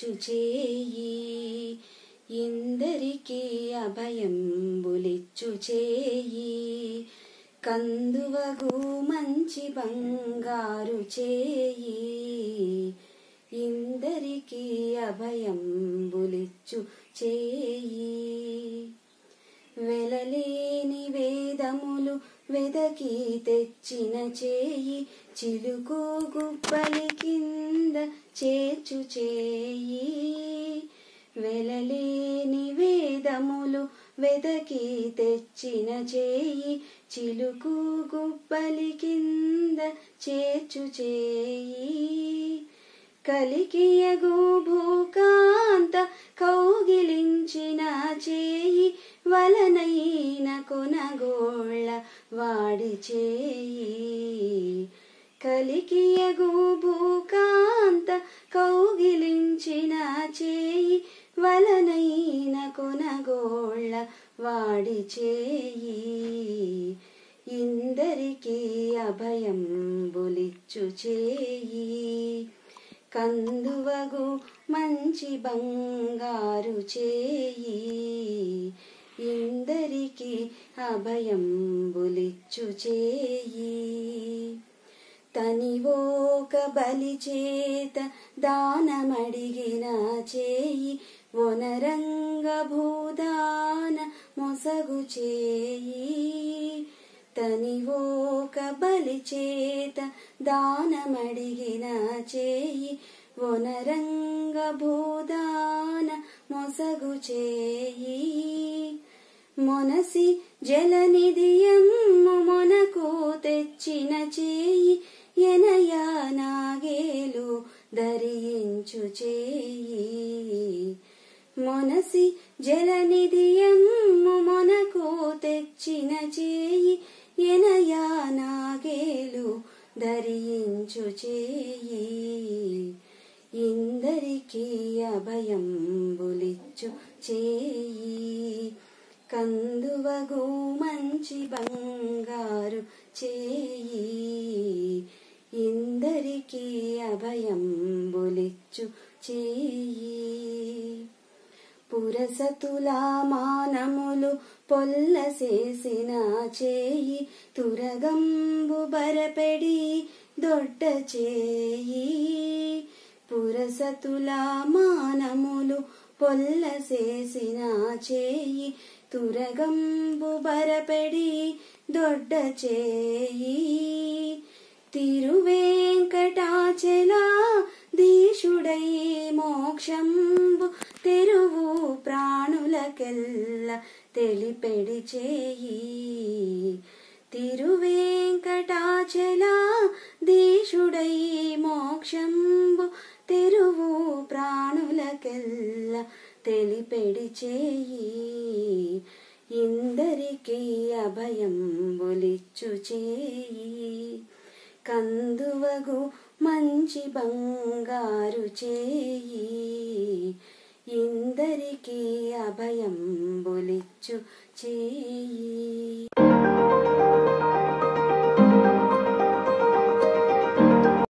బులిచ్చు చేయి ఇందరికీ అభయం బులిచ్చు చేయి కందువగు మంచి బంగారు చేయి ఇందరికీ అభయం బులిచ్చు చేయి వెలలేని వేదములు వెదకి తెచ్చిన చేయి చిలుకు గుబ్బలి కింద చేర్చు చేయి వెలలేని వేదములు వెదకి తెచ్చిన చేయి చిలుకు గుబ్బలి కింద చేర్చు చేయి కలికియగు భూకాంత కౌగిలించిన చేయి వలనైన కొనగోళ్ళ వాడి చేయి కలికియగు భూకాంత కౌగిలించిన చేయి వలనైన కొనగోళ్ళ వాడి చేయి ఇందరికీ అభయం బులిచ్చు చేయి కందువగు మంచి బంగారు చేయి ఇందరికీ అభయం బులిచ్చు చేయి తనివోక బలి చేత దానమడిగిన చేయి వనరంగ భూదాన మొసగు చేయి తనివోక బలి చేత దానమడిగిన చేయి వనరంగ భూదాన మొసగు చేయి మొనసి జలనిధియమ్ము మొనకు తెచ్చిన చేయి ఎనయా నాగేలు ధరించు చేయి మొనసి జలనిధియమ్ము మొనకు తెచ్చిన చేయి ఎనయా నాగేలు ధరించు చేయి ఇందరికీ అభయం బులిచ్చు చేయి కందువగు మంచి బంగారు చేయి ఇందరికీ అభయం బులిచ్చు చేయి పురసతులా మానములు పొల్లసేసిన చేయి తురగంబు బరపెడి దొడ్డ చేయి పురసతులా మానములు పొల్లసేసిన చేయి తురగంబు బరపెడి దొడ్డ చేయి తిరువేంకటాచలా దీశుడై మోక్షంబు తెరువు ప్రాణులకెల్ల తెలిపెడి చేయి తిరువేంకటాచలా దీశుడై మోక్షంబు తెరువు ప్రాణులకెల్ల తెలిపెడి చేయి ఇందరికీ అభయం బొలిచ్చు చేయి కందువగు మంచి బంగారు చేయి ఇందరికీ అభయం బొలిచ్చు చేయి